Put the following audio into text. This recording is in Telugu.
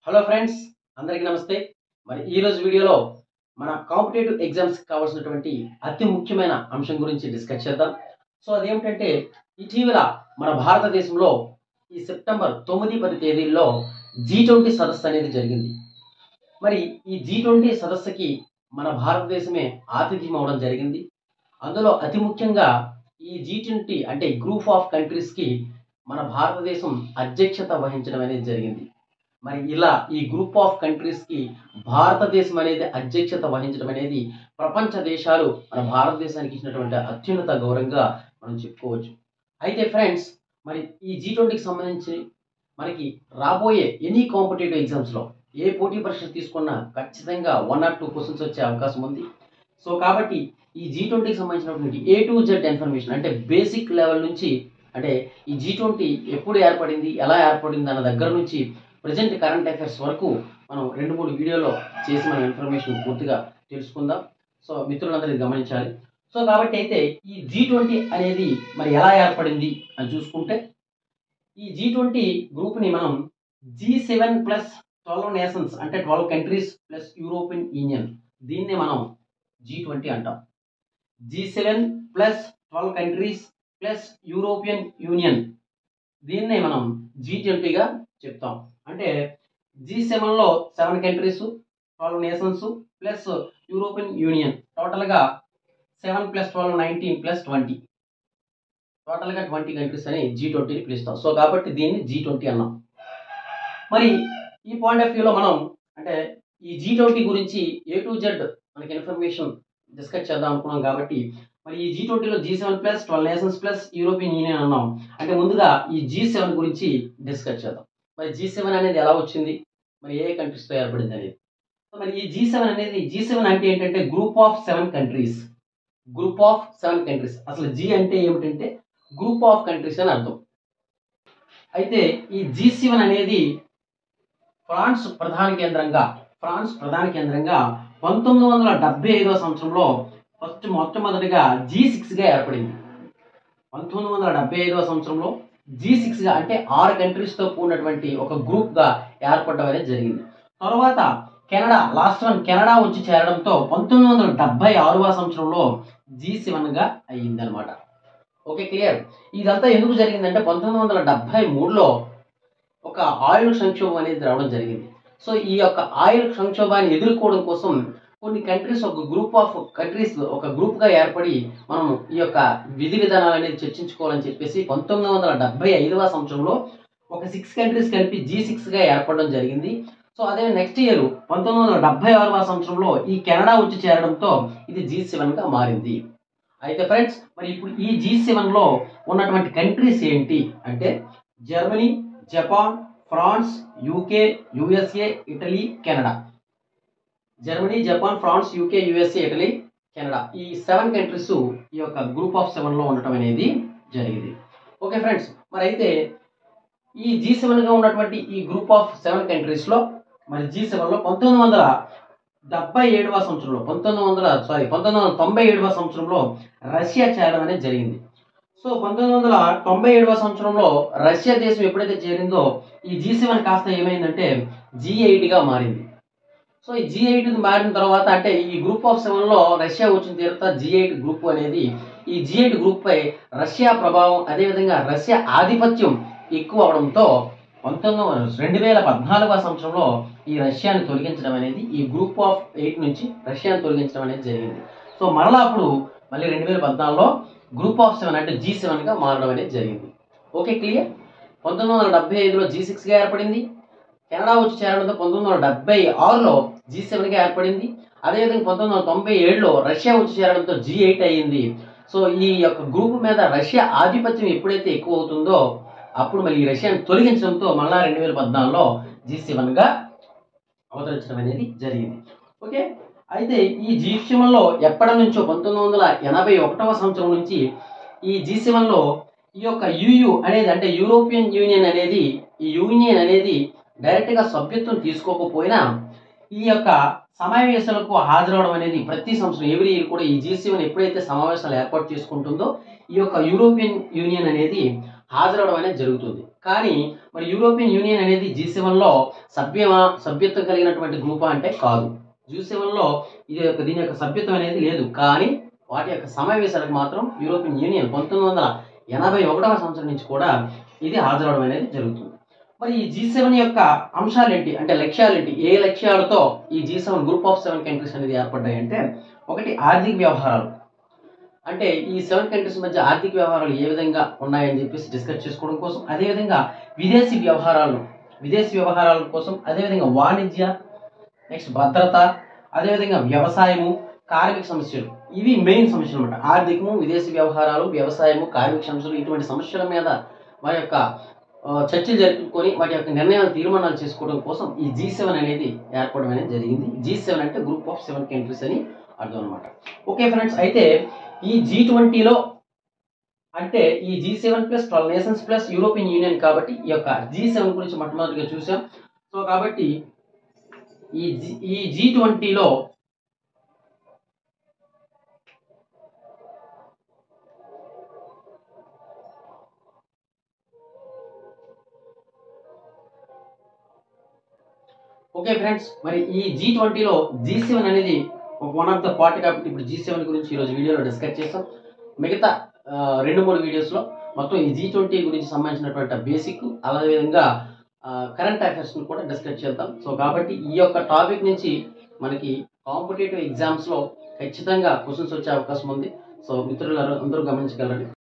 హలో ఫ్రెండ్స్ అందరికీ నమస్తే మరి ఈ రోజు వీడియోలో మన కాంపిటేటివ్ ఎగ్జామ్స్ కావాల్సినటువంటి అతి ముఖ్యమైన అంశం గురించి డిస్కస్ చేద్దాం సో అదేమిటంటే ఇటీవల మన భారతదేశంలో ఈ సెప్టెంబర్ తొమ్మిది పది తేదీల్లో జీ ట్వంటీ సదస్సు అనేది జరిగింది మరి ఈ జీ ట్వంటీ సదస్సుకి మన భారతదేశమే ఆతిథ్యం అవడం జరిగింది అందులో అతి ముఖ్యంగా ఈ జీ ట్వంటీ అంటే గ్రూప్ ఆఫ్ కంట్రీస్కి మన భారతదేశం అధ్యక్షత వహించడం అనేది జరిగింది మరి ఇలా ఈ గ్రూప్ ఆఫ్ కంట్రీస్ కి భారతదేశం అనేది అధ్యక్షత వహించడం అనేది ప్రపంచ దేశాలు మన భారతదేశానికి ఇచ్చినటువంటి అత్యున్నత గౌరవంగా మనం చెప్పుకోవచ్చు అయితే ఫ్రెండ్స్ మరి ఈ జీ ట్వంటీకి సంబంధించి మనకి రాబోయే ఎనీ కాంపిటేటివ్ ఎగ్జామ్స్లో ఏ పోటీ పరీక్ష తీసుకున్నా ఖచ్చితంగా వన్ ఆర్ టూ క్వశ్చన్స్ వచ్చే అవకాశం ఉంది సో కాబట్టి ఈ జీ ట్వంటీకి సంబంధించినటువంటి ఏ టు జెడ్ ఇన్ఫర్మేషన్ అంటే బేసిక్ లెవెల్ నుంచి అంటే ఈ జీ ట్వంటీ ఎప్పుడు ఏర్పడింది ఎలా ఏర్పడింది అన్న దగ్గర నుంచి ప్రజెంట్ కరెంట్ అఫైర్స్ వరకు మనం రెండు మూడు వీడియోలో చేసి మన ఇన్ఫర్మేషన్ పూర్తిగా తెలుసుకుందాం సో మిత్రులందరూ ఇది గమనించాలి సో కాబట్టి అయితే ఈ జీ ట్వంటీ అనేది మరి ఎలా ఏర్పడింది అని చూసుకుంటే ఈ జీ ట్వంటీ గ్రూప్ని మనం G seven plus twelve nations అంటే twelve countries plus European Union దీన్నే మనం జీ ట్వంటీ అంటాం G seven plus twelve countries plus European Union దీన్నే మనం జీ ట్వంటీగా చెప్తాం అంటే జీ సెవెన్లో seven countries twelve nations plus European Union టోటల్గా seven plus twelve nineteen plus twenty టోటల్గా ట్వంటీ కంట్రీస్ అని జీ ట్వంటీని పిలుస్తాం సో కాబట్టి దీన్ని జీ ట్వంటీ అన్నాం మరి ఈ పాయింట్ ఆఫ్ వ్యూలో మనం అంటే ఈ జీ ట్వంటీ గురించి ఏ టు జెడ్ మనకి ఇన్ఫర్మేషన్ డిస్కస్ చేద్దాం అనుకున్నాం కాబట్టి మరి ఈ జీ ట్వంటీలో G seven plus twelve nations plus European Union అన్నాం అంటే ముందుగా ఈ జీ సెవెన్ గురించి డిస్కస్ చేద్దాం మరి జీ సెవెన్ అనేది ఎలా వచ్చింది మరి ఏ కంట్రీస్తో ఏర్పడింది అనేది సో మరి ఈ జీ సెవెన్ అనేది జీ సెవెన్ అంటే ఏంటంటే group of seven countries group of seven countries అసలు జీ అంటే ఏమిటంటే గ్రూప్ ఆఫ్ కంట్రీస్ అని అర్థం అయితే ఈ జీ సెవెన్ అనేది ఫ్రాన్స్ ప్రధాన కేంద్రంగా ఫ్రాన్స్ ప్రధాన కేంద్రంగా పంతొమ్మిది వందల డెబ్బై ఐదవ సంవత్సరంలో ఫస్ట్ మొట్టమొదటిగా జీ సిక్స్గా ఏర్పడింది పంతొమ్మిది వందల డెబ్బై ఐదవ సంవత్సరంలో జీ సిక్స్గా అంటే ఆరు కంట్రీస్తో కూడినటువంటి ఒక గ్రూప్గా ఏర్పడడం అనేది జరిగింది తర్వాత కెనడా లాస్ట్ వన్ కెనడా వచ్చి చేరడంతో పంతొమ్మిది వందల డెబ్బై ఆరవ సంవత్సరంలో జీ సెవెన్గా అయ్యిందనమాట ఓకే క్లియర్ ఇదంతా ఎందుకు జరిగిందంటే పంతొమ్మిది వందల డెబ్బై మూడులో ఒక ఆయిల్ సంక్షోభం అనేది రావడం జరిగింది సో ఈ యొక్క ఆయిల్ సంక్షోభాన్ని ఎదుర్కోవడం కోసం కొన్ని కంట్రీస్ ఒక గ్రూప్ ఆఫ్ కంట్రీస్ ఒక గ్రూప్గా ఏర్పడి మనం ఈ యొక్క విధి విధానాలు అనేది చర్చించుకోవాలని చెప్పేసి పంతొమ్మిది వందల డెబ్బై ఐదవ సంవత్సరంలో ఒక సిక్స్ కంట్రీస్ కలిపి జీ సిక్స్గా ఏర్పడడం జరిగింది సో అదే నెక్స్ట్ ఇయర్ పంతొమ్మిది వందల డెబ్బై ఆరవ సంవత్సరంలో ఈ కెనడా వచ్చి చేరడంతో ఇది జీ సెవెన్గా మారింది అయితే ఫ్రెండ్స్ మరి ఇప్పుడు ఈ జీ సెవెన్లో ఉన్నటువంటి కంట్రీస్ ఏంటి అంటే Germany Japan France UK USA Italy Canada Germany Japan France UK USA Italy Canada ఈ సెవెన్ కంట్రీస్ ఈ యొక్క గ్రూప్ ఆఫ్ సెవెన్లో ఉండటం అనేది జరిగింది ఓకే ఫ్రెండ్స్ మరి అయితే ఈ జీ సెవెన్గా ఉన్నటువంటి ఈ గ్రూప్ ఆఫ్ సెవెన్ కంట్రీస్లో మరి జీ సెవెన్లో పంతొమ్మిది వందల డెబ్బై ఏడవ సంవత్సరంలో పంతొమ్మిది వందల సారీ పంతొమ్మిది వందల తొంభై ఏడవ సంవత్సరంలో రష్యా చేరడం అనేది జరిగింది సో పంతొమ్మిది వందల తొంభై ఏడవ సంవత్సరంలో రష్యా దేశం ఎప్పుడైతే చేరిందో ఈ జీ సెవెన్ కాస్త ఏమైందంటే జీ ఎయిట్గా మారింది సో ఈ జీ ఎయిట్ మారిన తర్వాత అంటే ఈ గ్రూప్ ఆఫ్ సెవెన్లో రష్యా వచ్చిన తర్వాత జీ ఎయిట్ గ్రూప్ అనేది ఈ జీ ఎయిట్ గ్రూప్ పై రష్యా ప్రభావం అదేవిధంగా రష్యా ఆధిపత్యం ఎక్కువ అవడంతో పంతొమ్మిది రెండు వేల పద్నాలుగవ సంవత్సరంలో ఈ రష్యాని తొలగించడం అనేది ఈ గ్రూప్ ఆఫ్ ఎయిట్ నుంచి రష్యాని తొలగించడం అనేది జరిగింది సో మరలా అప్పుడు మళ్ళీ రెండు వేల పద్నాలుగులో గ్రూప్ ఆఫ్ సెవెన్ అంటే జీ సెవెన్గా మారడం అనేది జరిగింది ఓకే క్లియర్ పంతొమ్మిది వందల డెబ్బై ఐదులో జీ సిక్స్గా ఏర్పడింది కెనడా వచ్చి చేరడంతో పంతొమ్మిది వందల డెబ్బై ఆరులో జీ సెవెన్గా ఏర్పడింది అదేవిధంగా పంతొమ్మిది వందల తొంభై ఏడులో రష్యా వచ్చి చేరడంతో జీ ఎయిట్ అయ్యింది సో ఈ యొక్క గ్రూప్ మీద రష్యా ఆధిపత్యం ఎప్పుడైతే ఎక్కువ అవుతుందో అప్పుడు మళ్ళీ ఈ రష్యాను తొలగించడంతో మళ్ళా రెండు వేల పద్నాలుగులో జీ సెవెన్గా అవతరించడం అనేది జరిగింది ఓకే అయితే ఈ జీ సెవెన్లో ఎప్పటి నుంచో పంతొమ్మిది వందల ఎనభై ఒకటవ సంవత్సరం నుంచి ఈ జీ సెవెన్లో ఈ యొక్క యుయు అనేది అంటే యూరోపియన్ యూనియన్ అనేది ఈ యూనియన్ అనేది డైరెక్ట్గా సభ్యత్వం తీసుకోకపోయినా ఈ యొక్క సమావేశాలకు హాజరవడం అనేది ప్రతి సంవత్సరం ఎవ్రీ ఇయర్ కూడా ఈ జీ సెవెన్ ఎప్పుడైతే సమావేశాలు ఏర్పాటు చేసుకుంటుందో ఈ యొక్క యూరోపియన్ యూనియన్ అనేది హాజరవడం అనేది జరుగుతుంది కానీ మరి యూరోపియన్ యూనియన్ అనేది జీ సెవెన్లో సభ్యమా సభ్యత్వం కలిగినటువంటి గ్రూపా అంటే కాదు జీ సెవెన్లో ఇది యొక్క దీని యొక్క సభ్యత్వం అనేది లేదు కానీ వాటి యొక్క సమావేశాలకు మాత్రం యూరోపియన్ యూనియన్ పంతొమ్మిది వందల ఎనభై ఒకటవ సంవత్సరం నుంచి కూడా ఇది హాజరవడం అనేది జరుగుతుంది మరి ఈ జీ సెవెన్ యొక్క అంశాలు ఏంటి అంటే లక్ష్యాలు ఏంటి ఏ లక్ష్యాలతో ఈ G seven group of seven countries అనేది ఏర్పడ్డాయి అంటే ఒకటి ఆర్థిక వ్యవహారాలు అంటే ఈ సెవెన్ కంట్రీస్ మధ్య ఆర్థిక వ్యవహారాలు ఏ విధంగా ఉన్నాయని చెప్పేసి డిస్కస్ చేసుకోవడం కోసం అదేవిధంగా విదేశీ వ్యవహారాలు విదేశీ వ్యవహారాల కోసం అదేవిధంగా వాణిజ్య నెక్స్ట్ భద్రత అదేవిధంగా వ్యవసాయము కార్మిక సమస్యలు ఇవి మెయిన్ సమస్యలు అనమాట ఆర్థికము విదేశీ వ్యవహారాలు వ్యవసాయము కార్మిక సమస్యలు ఇటువంటి సమస్యల మీద వారి యొక్క ఆ, చర్చలు జరుపుకొని వాటి యొక్క నిర్ణయాలు తీర్మానాలు చేసుకోవడం కోసం ఈ జీ సెవెన్ అనేది ఏర్పడడం అనేది జరిగింది జీ సెవెన్ అంటే గ్రూప్ ఆఫ్ సెవెన్ కంట్రీస్ అని అర్థం అనమాట ఓకే ఫ్రెండ్స్ అయితే ఈ జీ ట్వంటీలో అంటే ఈ G seven plus twelve nations plus European Union కాబట్టి ఈ యొక్క జీ సెవెన్ గురించి మొట్టమొదటిగా చూసాం సో కాబట్టి ఈ జీ ఈ జీ ట్వంటీలో ఓకే ఫ్రెండ్స్ మరి ఈ జీ ట్వంటీలో జీ సెవెన్ అనేది వన్ ఆఫ్ ద పార్ట్ కాబట్టి ఇప్పుడు జీ సెవెన్ గురించి ఈరోజు వీడియోలో డిస్కస్ చేస్తాం మిగతా ఆ, రెండు మూడు వీడియోస్లో మొత్తం ఈ జీ ట్వంటీ గురించి సంబంధించినటువంటి బేసిక్ అదేవిధంగా కరెంట్ అఫైర్స్ని కూడా డిస్కస్ చేద్దాం సో కాబట్టి ఈ యొక్క టాపిక్ నుంచి మనకి కాంపిటేటివ్ ఎగ్జామ్స్లో ఖచ్చితంగా క్వశ్చన్స్ వచ్చే అవకాశం ఉంది సో మిత్రులు అందరూ గమనించగలరు